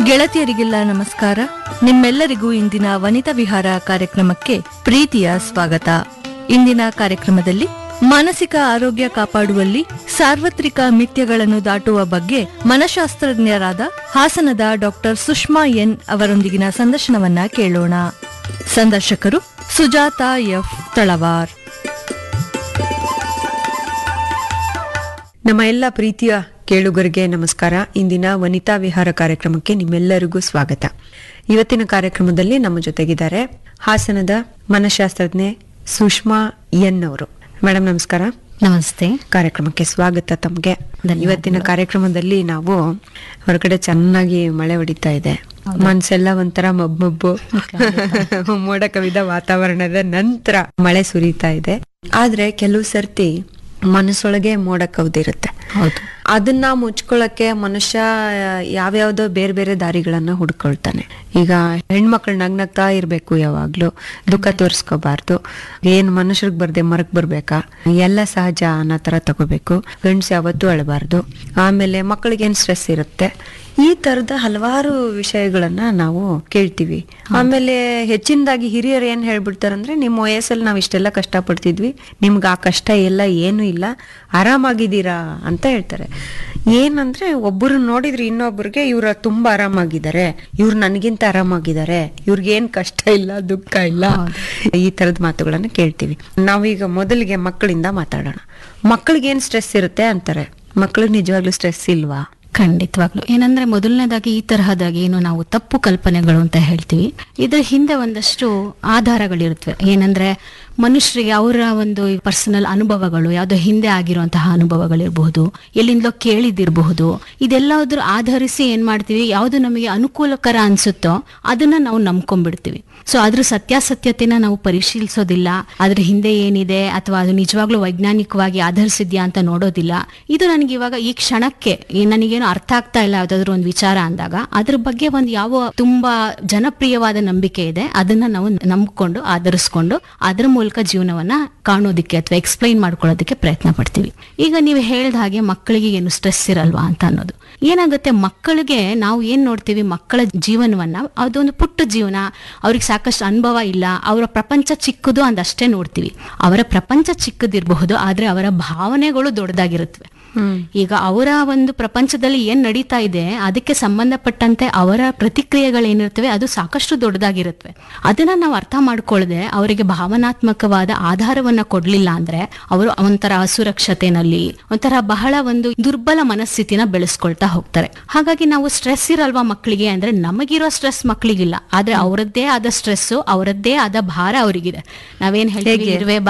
ಗೆಳತಿಯರಿಗೆಲ್ಲ ನಮಸ್ಕಾರ ನಿಮ್ಮೆಲ್ಲರಿಗೂ ಇಂದಿನ ವನಿತಾ ವಿಹಾರ ಕಾರ್ಯಕ್ರಮಕ್ಕೆ ಪ್ರೀತಿಯ ಸ್ವಾಗತ ಇಂದಿನ ಕಾರ್ಯಕ್ರಮದಲ್ಲಿ ಮಾನಸಿಕ ಆರೋಗ್ಯ ಕಾಪಾಡುವಲ್ಲಿ ಸಾರ್ವತ್ರಿಕ ಮಿಥ್ಯಗಳನ್ನು ದಾಟುವ ಬಗ್ಗೆ ಮನಶಾಸ್ತ್ರಜ್ಞರಾದ ಹಾಸನದ ಡಾಕ್ಟರ್ ಸುಷ್ಮಾ ಎನ್ ಅವರೊಂದಿಗಿನ ಸಂದರ್ಶನವನ್ನ ಕೇಳೋಣ ಸಂದರ್ಶಕರು ಸುಜಾತ ಎಫ್ ತಳವಾರ್ ನಮ್ಮ ಎಲ್ಲ ಪ್ರೀತಿಯ ಕೇಳುಗರಿಗೆ ನಮಸ್ಕಾರ ಇಂದಿನ ವನಿತಾ ವಿಹಾರ ಕಾರ್ಯಕ್ರಮಕ್ಕೆ ನಿಮ್ಮೆಲ್ಲರಿಗೂ ಸ್ವಾಗತ ಇವತ್ತಿನ ಕಾರ್ಯಕ್ರಮದಲ್ಲಿ ನಮ್ಮ ಜೊತೆಗಿದ್ದಾರೆ ಹಾಸನದ ಮನಃಶಾಸ್ತ್ರಜ್ಞೆ ಸುಷ್ಮಾ ಎನ್ ಅವರು ಮೇಡಮ್ ನಮಸ್ಕಾರ ನಮಸ್ತೆ ಕಾರ್ಯಕ್ರಮಕ್ಕೆ ಸ್ವಾಗತ ತಮ್ಗೆ ಧನ್ಯವಾದಗಳು. ಇವತ್ತಿನ ಕಾರ್ಯಕ್ರಮದಲ್ಲಿ ನಾವು ಹೊರಗಡೆ ಚೆನ್ನಾಗಿ ಮಳೆ ಹೊಡಿತಾ ಇದೆ ಮನ್ಸೆಲ್ಲ ಒಂಥರ ಮಬ್ಬು ಮೋಡ ಕವಿದ ವಾತಾವರಣದ ನಂತರ ಮಳೆ ಸುರಿತಾ ಇದೆ ಆದ್ರೆ ಕೆಲವು ಸರ್ತಿ ಮನಸ್ಸೊಳಗೆ ಮೋಡ ಕವಿದಿರುತ್ತೆ ಹೌದು ಅದನ್ನ ಮುಚ್ಕೊಳಕ್ಕೆ ಮನುಷ್ಯ ಯಾವ್ಯಾವ್ದೋ ಬೇರೆ ಬೇರೆ ದಾರಿಗಳನ್ನ ಹುಡ್ಕೊಳ್ತಾನೆ ಈಗ ಹೆಣ್ಮಕ್ಳು ನಗ್ನಗ್ತಾ ಇರ್ಬೇಕು ಯಾವಾಗ್ಲೂ ದುಃಖ ತೋರಿಸ್ಕೋಬಾರ್ದು ಏನ್ ಮನುಷ್ಯರಿಗೆ ಬರ್ದೆ ಮರಕ್ ಬರ್ಬೇಕಾ ಎಲ್ಲ ಸಹಜ ಅನ್ನೋ ತರ ತಗೋಬೇಕು ಗಂಡ್ಸ್ ಯಾವತ್ತೂ ಅಳಬಾರ್ದು ಆಮೇಲೆ ಮಕ್ಕಳಿಗೆ ಏನ್ ಸ್ಟ್ರೆಸ್ ಇರುತ್ತೆ ಈ ತರದ ಹಲವಾರು ವಿಷಯಗಳನ್ನ ನಾವು ಕೇಳ್ತೀವಿ ಆಮೇಲೆ ಹೆಚ್ಚಿನದಾಗಿ ಹಿರಿಯರು ಏನ್ ಹೇಳ್ಬಿಡ್ತಾರಂದ್ರೆ ನಿಮ್ಮ ವಯಸ್ಸಲ್ಲಿ ನಾವು ಇಷ್ಟೆಲ್ಲ ಕಷ್ಟ ಪಡ್ತಿದ್ವಿ ನಿಮ್ಗೆ ಆ ಕಷ್ಟ ಎಲ್ಲ ಏನು ಇಲ್ಲ ಆರಾಮಾಗಿದ್ದೀರಾ ಅಂತ ಹೇಳ್ತಾರೆ ಏನಂದ್ರೆ ಒಬ್ಬರು ನೋಡಿದ್ರೆ ಇನ್ನೊಬ್ರಿಗೆ ಇವ್ರ ತುಂಬಾ ಆರಾಮಾಗಿದ್ದಾರೆ ಇವ್ರು ನನಗಿಂತ ಆರಾಮಾಗಿದ್ದಾರೆ ಇವ್ರಿಗೆ ಏನ್ ಕಷ್ಟ ಇಲ್ಲ ದುಃಖ ಇಲ್ಲ ಈ ತರದ ಮಾತುಗಳನ್ನ ಕೇಳ್ತೀವಿ ನಾವೀಗ ಮೊದಲಿಗೆ ಮಕ್ಕಳಿಂದ ಮಾತಾಡೋಣ ಮಕ್ಕಳಿಗೆ ಏನ್ ಸ್ಟ್ರೆಸ್ ಇರುತ್ತೆ ಅಂತಾರೆ ಮಕ್ಕಳಿಗೆ ನಿಜವಾಗ್ಲೂ ಸ್ಟ್ರೆಸ್ ಇಲ್ವಾ ಖಂಡಿತವಾಗ್ಲು ಏನಂದ್ರೆ ಮೊದಲನೇದಾಗಿ ಈ ತರಹದಾಗಿ ಏನು ನಾವು ತಪ್ಪು ಕಲ್ಪನೆಗಳು ಅಂತ ಹೇಳ್ತೀವಿ ಇದ್ರ ಹಿಂದೆ ಒಂದಷ್ಟು ಆಧಾರಗಳಿರುತ್ತವೆ ಏನಂದ್ರೆ ಮನುಷ್ಯರಿಗೆ ಅವರ ಒಂದು ಪರ್ಸನಲ್ ಅನುಭವಗಳು ಯಾವುದೋ ಹಿಂದೆ ಆಗಿರುವಂತಹ ಅನುಭವಗಳಿರಬಹುದು ಎಲ್ಲಿಂದಲೋ ಕೇಳಿದಿರಬಹುದು ಇದೆಲ್ಲದ್ರ ಆಧರಿಸಿ ಏನ್ ಮಾಡ್ತೀವಿ ಯಾವುದು ನಮಗೆ ಅನುಕೂಲಕರ ಅನ್ಸುತ್ತೋ ಅದನ್ನ ನಾವು ನಂಬ್ಕೊಂಡ್ಬಿಡ್ತೀವಿ ಸೊ ಅದ್ರ ಸತ್ಯಾಸತ್ಯತೆನ ನಾವು ಪರಿಶೀಲಿಸೋದಿಲ್ಲ ಅದ್ರ ಹಿಂದೆ ಏನಿದೆ ಅಥವಾ ಅದು ನಿಜವಾಗ್ಲೂ ವೈಜ್ಞಾನಿಕವಾಗಿ ಆಧರಿಸಿದ್ಯಾ ಅಂತ ನೋಡೋದಿಲ್ಲ ಇದು ನನಗೆ ಇವಾಗ ಈ ಕ್ಷಣಕ್ಕೆ ಈ ನನಗೇನು ಅರ್ಥ ಆಗ್ತಾ ಇಲ್ಲ ಯಾವ್ದಾದ್ರು ಒಂದು ವಿಚಾರ ಅಂದಾಗ ಅದ್ರ ಬಗ್ಗೆ ಒಂದು ಯಾವ ತುಂಬಾ ಜನಪ್ರಿಯವಾದ ನಂಬಿಕೆ ಇದೆ ಅದನ್ನ ನಾವು ನಂಬ್ಕೊಂಡು ಆಧರಿಸ್ಕೊಂಡು ಅದ್ರ ಮೂಲಕ ಜೀವನವನ್ನ ಕಾಣೋದಿಕ್ಕೆ ಅಥವಾ ಎಕ್ಸ್ಪ್ಲೈನ್ ಮಾಡ್ಕೊಳ್ಳೋದಕ್ಕೆ ಪ್ರಯತ್ನ ಪಡ್ತೀವಿ ಈಗ ನೀವು ಹೇಳ್ದ ಹಾಗೆ ಮಕ್ಕಳಿಗೆ ಏನು ಸ್ಟ್ರೆಸ್ ಇರಲ್ವಾ ಅಂತ ಅನ್ನೋದು ಏನಾಗುತ್ತೆ ಮಕ್ಕಳಿಗೆ ನಾವು ಏನ್ ನೋಡ್ತೀವಿ ಮಕ್ಕಳ ಜೀವನವನ್ನ ಅದೊಂದು ಪುಟ್ಟ ಜೀವನ ಅವ್ರಿಗೆ ಸಾಕಷ್ಟು ಅನುಭವ ಇಲ್ಲ ಅವರ ಪ್ರಪಂಚ ಚಿಕ್ಕದು ಅಂದಷ್ಟೇ ನೋಡ್ತೀವಿ ಅವರ ಪ್ರಪಂಚ ಚಿಕ್ಕದಿರಬಹುದು ಆದ್ರೆ ಅವರ ಭಾವನೆಗಳು ದೊಡ್ಡದಾಗಿರುತ್ತವೆ ಈಗ ಅವರ ಒಂದು ಪ್ರಪಂಚದಲ್ಲಿ ಏನ್ ನಡೀತಾ ಇದೆ ಅದಕ್ಕೆ ಸಂಬಂಧಪಟ್ಟಂತೆ ಅವರ ಪ್ರತಿಕ್ರಿಯೆಗಳೇನಿರ್ತವೆ ಅದು ಸಾಕಷ್ಟು ದೊಡ್ಡದಾಗಿರುತ್ತವೆ ಅದನ್ನ ನಾವು ಅರ್ಥ ಮಾಡ್ಕೊಳ್ಳದೆ ಅವರಿಗೆ ಭಾವನಾತ್ಮಕವಾದ ಆಧಾರವನ್ನ ಕೊಡ್ಲಿಲ್ಲ ಅಂದ್ರೆ ಅವರು ಒಂಥರ ಅಸುರಕ್ಷತೆನಲ್ಲಿ ಒಂಥರ ಬಹಳ ಒಂದು ದುರ್ಬಲ ಮನಸ್ಥಿತಿನ ಬೆಳೆಸ್ಕೊಳ್ತಾ ಹೋಗ್ತಾರೆ ಹಾಗಾಗಿ ನಾವು ಸ್ಟ್ರೆಸ್ ಇರಲ್ವಾ ಮಕ್ಕಳಿಗೆ ಅಂದ್ರೆ ನಮಗಿರೋ ಸ್ಟ್ರೆಸ್ ಮಕ್ಕಳಿಗಿಲ್ಲ ಆದ್ರೆ ಅವರದ್ದೇ ಆದ ಸ್ಟ್ರೆಸ್ ಅವರದ್ದೇ ಆದ ಭಾರ ಅವರಿಗಿದೆ ನಾವೇನ್ ಹೇಳ್ತೀವಿ ಇರುವೆ